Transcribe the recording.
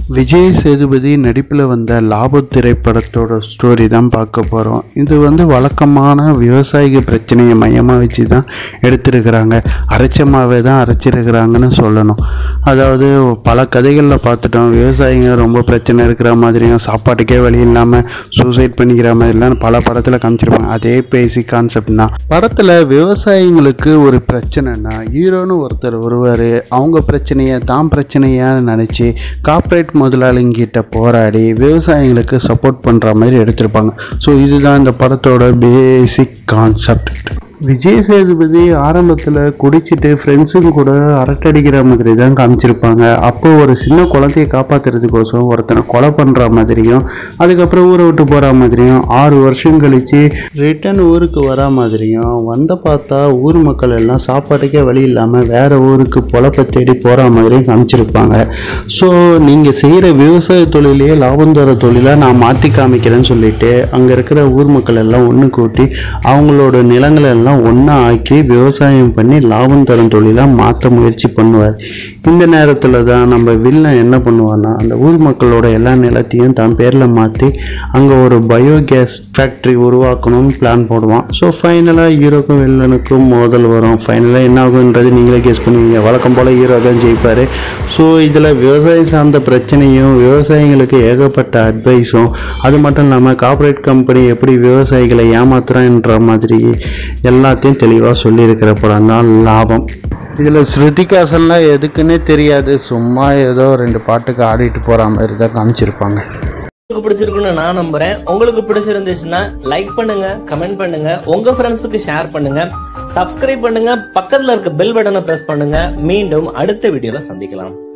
விஜய் சேதுபதி நடிப்பில் வந்த லாப திரைப்படத்தோட ஸ்டோரி தான் பார்க்க போகிறோம் இது வந்து வழக்கமான விவசாயிக பிரச்சனையை மையமாக வச்சு தான் எடுத்திருக்கிறாங்க அரைச்சமாகவே தான் அரைச்சிருக்கிறாங்கன்னு சொல்லணும் அதாவது பல கதைகளில் பார்த்துட்டோம் விவசாயிங்க ரொம்ப பிரச்சனை இருக்கிற மாதிரியும் சாப்பாட்டுக்கே வழி இல்லாமல் சூசைட் பண்ணிக்கிற மாதிரிலாம் பல படத்தில் காமிச்சிருப்பாங்க அதே பேசிக் கான்செப்ட் தான் படத்தில் விவசாயிங்களுக்கு ஒரு பிரச்சனைனா ஹீரோன்னு ஒருத்தர் வருவார் அவங்க பிரச்சனையை தான் பிரச்சனையாக நினச்சி கார்ப்பரேட் முதலாளிங்கிட்ட போராடி விவசாயிங்களுக்கு சப்போர்ட் பண்ணுற மாதிரி எடுத்திருப்பாங்க ஸோ இதுதான் இந்த படத்தோட பேசிக் கான்செப்ட் விஜய் சேதுபதி ஆரம்பத்தில் குடிச்சிட்டு ஃப்ரெண்ட்ஸுங்க கூட அரட்டடிக்கிற மாதிரி தான் காமிச்சிருப்பாங்க அப்போ ஒரு சின்ன குழந்தைய காப்பாற்றுறதுக்கோசம் ஒருத்தனை கொலை பண்ணுற மாதிரியும் அதுக்கப்புறம் ஊரை விட்டு போகிற மாதிரியும் ஆறு வருஷம் கழித்து ரிட்டன் ஊருக்கு வரா மாதிரியும் வந்த பார்த்தா ஊர் மக்கள் எல்லாம் சாப்பாட்டுக்கே வழி இல்லாமல் வேற ஊருக்கு பொழப்ப தேடி போகிற மாதிரியும் காமிச்சிருப்பாங்க ஸோ நீங்கள் செய்கிற விவசாய தொழிலையே லாபம் தர தொழிலாக நான் மாற்றி காமிக்கிறேன்னு சொல்லிட்டு அங்கே இருக்கிற ஊர் மக்கள் எல்லாம் ஒன்று கூட்டி அவங்களோட நிலங்களை எல்லாம் ஒன்றா ஆக்கி விவசாயம் பண்ணி லாபம் தரும் தொழிலாக மாற்ற முயற்சி பண்ணுவார் இந்த நேரத்தில் தான் நம்ம வில்லன் என்ன பண்ணுவார்னா அந்த ஊர் மக்களோட எல்லா நிலத்தையும் தன் பேரில் மாற்றி அங்கே ஒரு பயோகேஸ் ஃபேக்ட்ரி உருவாக்கணும்னு பிளான் போடுவான் ஸோ ஃபைனலாக ஹீரோக்கும் வில்லனுக்கும் மோதல் வரும் ஃபைனலாக என்ன ஆகுன்றது நீங்களே கெஸ் பண்ணுவீங்க வழக்கம் போல் ஹீரோ தான் ஜெயிப்பார் ஸோ இதில் விவசாயம் சார்ந்த பிரச்சனையும் விவசாயிகளுக்கு ஏகப்பட்ட அட்வைஸும் அது மட்டும் இல்லாமல் கார்ப்பரேட் கம்பெனி எப்படி விவசாயிகளை ஏமாத்துறான்ற மாதிரி எல்லாத்தையும் தெளிவாக சொல்லியிருக்கிற படம் தான் லாபம் இதில் ஸ்ருதிகாசன்லாம் எதுக்குன்னே தெரியாது சும்மா ஏதோ ரெண்டு பாட்டுக்கு ஆடிட்டு போகிற மாதிரி தான் காமிச்சிருப்பாங்க உங்களுக்கு பிடிச்சிருக்குன்னு நான் நம்புறேன் உங்களுக்கு பிடிச்சிருந்துச்சுன்னா லைக் பண்ணுங்க கமெண்ட் பண்ணுங்க உங்க ஃப்ரெண்ட்ஸுக்கு ஷேர் பண்ணுங்க சப்ஸ்கிரைப் பண்ணுங்க பக்கத்துல இருக்க பெல் பட்டனை பிரஸ் பண்ணுங்க மீண்டும் அடுத்த வீடியோல சந்திக்கலாம்